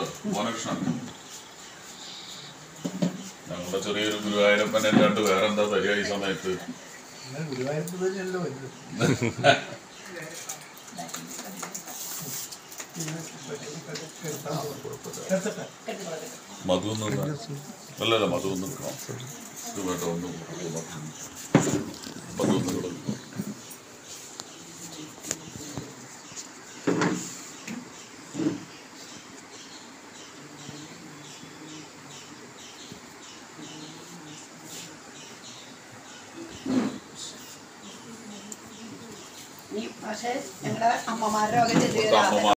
കേട്ടോ മോനകൃഷ്ണൻ ഞങ്ങളുടെ ചെറിയൊരു ഗുരുവായൂരപ്പൻ അല്ലാണ്ട് വേറെ എന്താ തരിക ഈ സമയത്ത് നിങ്ങൾ ഗുരുവായൂരത്ത് തന്നെയല്ലോ വലുത് എടുത്തട്ടെ മധു ഒന്ന് അല്ലല്ല മധു ഒന്ന് എടുക്കണം. ഇത് വേണ്ട ഒന്ന് മധു ഒന്ന് കൊടുക്കണം. ഈ പക്ഷേ ഞങ്ങളുടെ അമ്മമാരുടെ ഒക്കെ ചെറിയൊരു അമ്മമാർ